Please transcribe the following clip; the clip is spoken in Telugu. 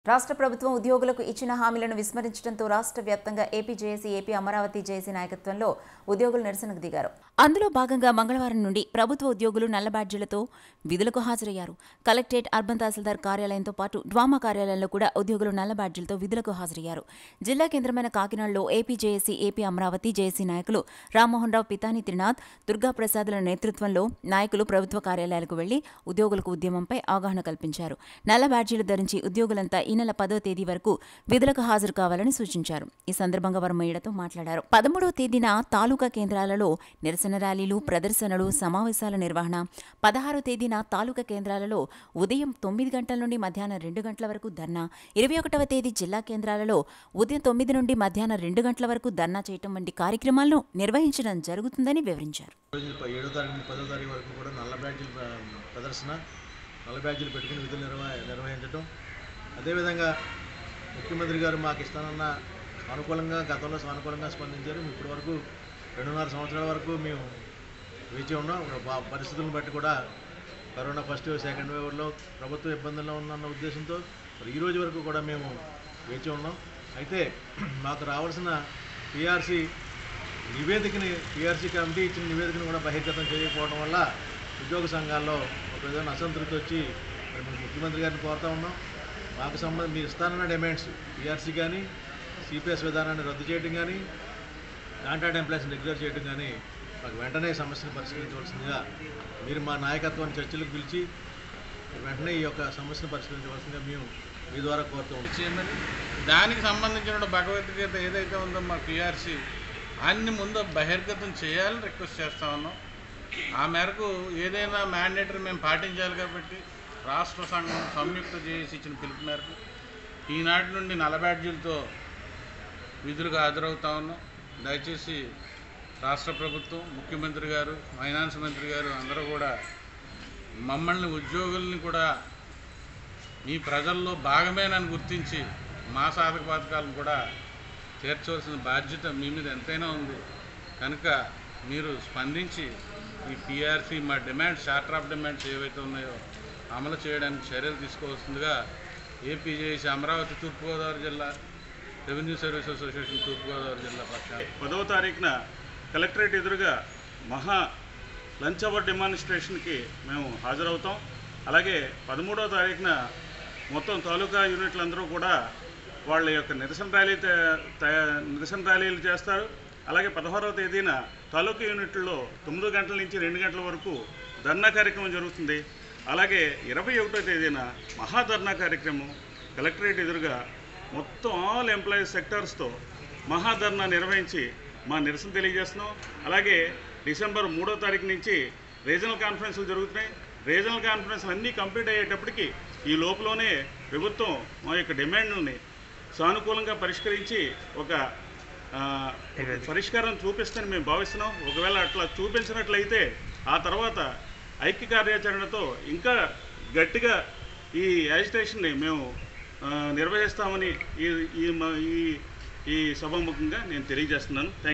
రాష్ట్ర ప్రభుత్వం ఉద్యోగులకు ఇచ్చిన హామీలను విస్మరించడంతో రాష్ట్ర వ్యాప్తంగా AP JAC AP Amaravati JAC నాయకత్వంలో ఉద్యోగులు నిరసనకు దిగారు అందులో భాగంగా మంగళవారం నుండి ప్రభుత్వ ఉద్యోగులు నల్ల బ్యాడ్జీలతో విధులకు హాజరయ్యారు కలెక్టరేట్ అర్బన్ తహసీల్దార్ కార్యాలయంతో పాటు డ్వామా కార్యాలయంలో కూడా ఉద్యోగులు నల్ల బ్యాడ్జీలతో విధులకు హాజరయ్యారు జిల్లా కేంద్రమైన కాకినాడలో AP JAC AP Amaravati JAC నాయకులు రామ్మోహన్ రావు పితాని త్రినాథ్ దుర్గా ప్రసాద్ల నేతృత్వంలో నాయకులు ప్రభుత్వ కార్యాలయాలకు వెళ్లి ఉద్యోగులకు ఉద్యమంపై అవగాహన కల్పించారు నల్ల బ్యాడ్జీలు ధరించి ఉద్యోగులంతా ఈ నెల పదో తేదీ వరకు విధులకు హాజరు కావాలని సూచించారు ఈ సందర్భంగా వారు మీడియాతో మాట్లాడారు పదమూడవ తేదీన తాలూకా కేంద్రాలలో నిరసన ర్యాలీలు ప్రదర్శనలు సమావేశాల నిర్వహణ పదహారో తేదీన తాలూకా కేంద్రాలలో ఉదయం తొమ్మిది గంటల నుండి మధ్యాహ్నం రెండు గంటల వరకు ధర్నా ఇరవై ఒకటవ తేదీ జిల్లా కేంద్రాలలో ఉదయం తొమ్మిది నుండి మధ్యాహ్నం రెండు గంటల వరకు ధర్నా చేయటం వంటి కార్యక్రమాలను నిర్వహించడం జరుగుతుందని వివరించారు రోజులు ప- ఏడో తారీఖు నుంచి పదో తారీఖు వరకు కూడా నల్ల బ్యాడ్జీల ప్ర- ప్రదర్శన నల్ల బ్యాడ్జీలు పెట్టుకుని విధులు నిర్వ నిర్వహించడం అదేవిధంగా ముఖ్యమంత్రి గారు మాకు ఇస్తానన్న అనుకూలంగా గతంలో సానుకూలంగా స్పందించారు ఇప్పటి వరకు రెండున్నర సంవత్సరాల వరకు మేము వేచి ఉన్నాం ప- పరిస్థితులను బట్టి కూడా కరోనా ఫస్ట్ వేవ్ సెకండ్ వేవ్లో ప్రభుత్వ ఇబ్బందుల్లో ఉన్న ఉద్దేశంతో మరి ఈ రోజు వరకు కూడా మేము వేచి ఉన్నాం అయితే మాకు రావాల్సిన పిఆర్సీ నివేదికని పిఆర్సీ కమిటీ ఇచ్చిన నివేదికను కూడా బహిర్గతం చేయకపోవడం వల్ల ఉద్యోగ సంఘాల్లో ఒక విధమైన అసంతృప్తి వచ్చి మరి మేము ముఖ్యమంత్రి గారిని కోరుతా ఉన్నాం మాకు సంబంధం మీరు ఇస్తానన్న డిమాండ్స్ పిఆర్సీ కానీ సిపిఎస్ విధానాన్ని రద్దు చేయడం కానీ కాంట్రాక్ట్ ఎంప్లాయీస్ని రెగ్యులర్ చేయడం కానీ మాకు వెంటనే సమస్యను పరిష్కరించవలసిందిగా మీరు మా నాయకత్వాన్ని చర్చలకు పిలిచి వెంటనే ఈ యొక్క సమస్యను పరిష్కరించవలసిందిగా మేము మీ ద్వారా కోరుతూ ఉన్నాం చేయమని దానికి సంబంధించిన భగవద్గీత ఏదైతే ఉందో మా పిఆర్సి అన్ని ముందు బహిర్గతం చేయాలని రిక్వెస్ట్ చేస్తా ఉన్నాం ఆ మేరకు ఏదైనా మ్యాండేటరీ మేము పాటించాలి కాబట్టి రాష్ట్ర సంఘం సంయుక్త చేసి ఇచ్చిన పిలుపు మేరకు ఈనాటి నుండి నలబ్యాడ్జీలతో విధులకు హాజరవుతా ఉన్నాం దయచేసి రాష్ట్ర ప్రభుత్వం ముఖ్యమంత్రి గారు ఫైనాన్స్ మంత్రి గారు అందరూ కూడా మమ్మల్ని ఉద్యోగుల్ని కూడా మీ ప్రజల్లో భాగమేనని గుర్తించి మా సాధక పథకాలను కూడా తీర్చవలసిన బాధ్యత మీ మీద ఎంతైనా ఉంది కనుక మీరు స్పందించి ఈ పిఆర్సీ మా డిమాండ్స్ చార్టర్ ఆఫ్ డిమాండ్స్ ఏవైతే ఉన్నాయో అమలు చేయడానికి చర్యలు తీసుకోవాల్సిందిగా ఏపీజేసి అమరావతి తూర్పుగోదావరి జిల్లా రెవెన్యూ సర్వీస్ అసోసియేషన్ తూర్పుగోదావరి జిల్లా పక్షాన పదవ తారీఖున కలెక్టరేట్ ఎదురుగా మహా లంచ్ అవర్ డెమాన్స్ట్రేషన్కి మేము హాజరవుతాం అలాగే పదమూడవ తారీఖున మొత్తం తాలూకా యూనిట్లందరూ కూడా వాళ్ళ యొక్క నిరసన ర్యాలీ త- త- నిరసన ర్యాలీలు చేస్తారు అలాగే పదహారవ తేదీన తాలూకా యూనిట్లో తొమ్మిది గంటల నుంచి రెండు గంటల వరకు ధర్నా కార్యక్రమం జరుగుతుంది అలాగే ఇరవై ఒకటో తేదీన మహాధర్నా కార్యక్రమం కలెక్టరేట్ ఎదురుగా మొత్తం ఆల్ ఎంప్లాయీస్ సెక్టార్స్తో మహాధర్నా నిర్వహించి మా నిరసన తెలియజేస్తున్నాం అలాగే డిసెంబర్ మూడో తారీఖు నుంచి రీజనల్ కాన్ఫరెన్స్లు జరుగుతున్నాయి రీజనల్ కాన్ఫరెన్స్లు అన్నీ కంప్లీట్ అయ్యేటప్పటికి ఈ లోపలనే ప్రభుత్వం మా యొక్క డిమాండ్లని సానుకూలంగా పరిష్కరించి ఒక ఆ, పరిష్కారం చూపిస్తుందని మేము భావిస్తున్నాం ఒకవేళ అట్లా చూపించినట్లయితే ఆ తర్వాత ఐక్య కార్యాచరణతో ఇంకా గట్టిగా ఈ యాజిటేషన్ని మేము ఆ, నిర్వహిస్తామని ఈ ఈ మ- ఈ ఈ సభాముఖంగా నేను తెలియజేస్తున్నాను థ్యాంక్